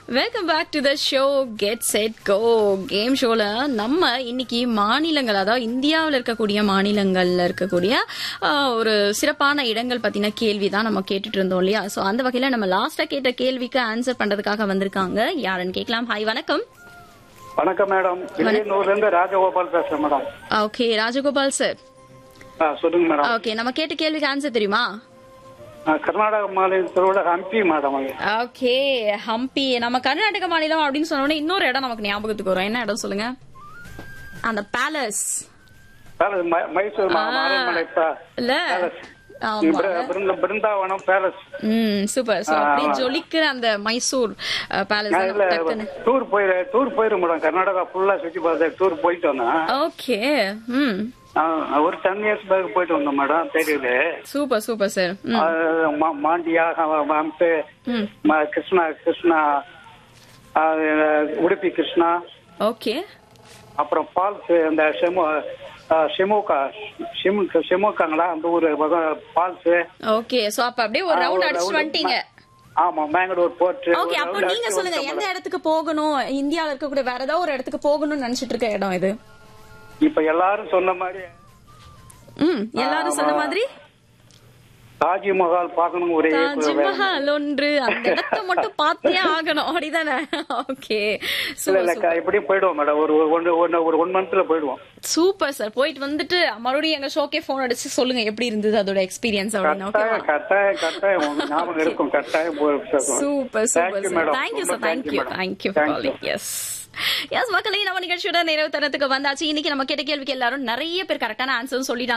Welcome back to the show get set go game ஷோல நம்ம இன்னைக்கு மாநிலங்கள் அதாவது இந்தியாவில் இருக்கக்கூடிய மாநிலங்கள்ல இருக்கக்கூடிய ஆஹ், ஒரு சிறப்பான இடங்கள் பத்தின கேள்வி தான் நம்ம கேட்டுட்டு இருந்தோம் இல்லையா சோ அந்த வகையில நம்ம லாஸ்டா கேட்ட கேள்விக்கு ஆன்சர் பண்றதுக்காக வந்திருக்காங்க யாருன்னு கேட்கலாம் ஹாய் வணக்கம் வணக்கம் மேடம் வில்லியனூர்ல இருந்து ராஜகோபால் பேசுறேன் மேடம் ஓகே ராஜகோபால் சார் ஆ, சொல்லுங்க மேடம் ஓகே நம்ம கேட்ட கேள்விக்கு ஆன்சர் தெரியுமா ஆ, கர்நாடக மாநிலத்தோட ஹம்பி மேடம் அது. ஓகே ஹம்பி நம்ம கர்நாடக மாநிலம் அப்படின்னு சொன்ன உடனே இன்னொரு இடம் நமக்கு ஞாபகத்துக்கு வரும் என்ன இடம் சொல்லுங்க அந்த பேலஸ் பேலஸ் ம- மைசூர் மா- ஆ. அரண்மனை பே- இல்ல பேலஸ் ஆமா பிரு- பிருந்த- பிருந்தாவனம் பேலஸ் ம் சூப்பர் சோ ஆ, அப்படியே ஆமா. ஜொலிக்கிற அந்த மைசூர் பேலஸ் நான் இல்ல டக்குன்னு டூர் போயிரு டூர் போயிரு மேடம் கர்நாடகா ஃபுல்லா சுத்தி பார்த்து டூர் போயிட்டு வந்தேன் ஓகே ம் ஆ, ஒரு டென் இயர்ஸ் பேக் போயிட்டு வந்தோம் மேடம் தெரியுது சூப்பர் சூப்பர் சார் ம் மாண்டியா ஹம்பு ம் ம- கிருஷ்ணா கிருஷ்ணா ஆ, உடுப்பி கிருஷ்ணா ஓகே அப்புறம் ஃபால்ஸ் அந்த ஷெமு ஷெமுகா ஷெமு ஷெமுகாங்களா அந்த ஊர் ஃபால்ஸ் ஓகே சோ அப்ப அப்படியே ஒரு ரவுண்ட் அடிச்சு வந்துட்டீங்க ஆமா மேங்களூர் போர்ட் ஓகே அப்போ நீங்க சொல்லுங்க எந்த இடத்துக்கு போகணும் இந்தியால இருக்கக்கூடிய வேற ஏதாவது ஒரு இடத்துக்கு போகணும்னு நினைச்சிட்டு இருக்க இடம் இது இப்ப எல்லாரும் சொன்ன மாதிரி ம் எல்லாரும் சொன்ன மாதிரி தாஜ்மஹால் பார்க்கணும் ஒரே தாஜ்மஹால் ஒன்று அந்த இடத்த மட்டும் பார்த்தே ஆகணும் அப்படிதானே ஓகே இல்ல சூப்பர் இல்ல எப்படியும் போயிடுவோம் மேடம் ஒரு ஒன் ஒன் ஒரு ஒன் மந்த்ல போயிடுவோம் சூப்பர் சார் போயிட்டு வந்துட்டு மறுபடியும் எங்க ஷோக்கே போன் அடிச்சு சொல்லுங்க எப்படி இருந்தது அதோட எக்ஸ்பீரியன்ஸ் அப்படின்னு ஓகேவா கட்டாயம் கட்டாயம் கட்டாயம் உங்க ஞாபகம் இருக்கும் கட்டாயம் போய் பேசுவோம். Super Thank super you, sir madam. Thank you sir ரொம்ப thank thank you you, madam. Thank you Thank you. Calling எஸ் எஸ் மக்களே நம்ம நிகழ்ச்சியோட நிறைவு தரத்துக்கு வந்தாச்சு இன்னைக்கு நம்ம கேட்ட கேள்விக்கு எல்லாரும் நிறைய பேர் கரெக்டான ஆன்சர் சொல்லிட்டாங்க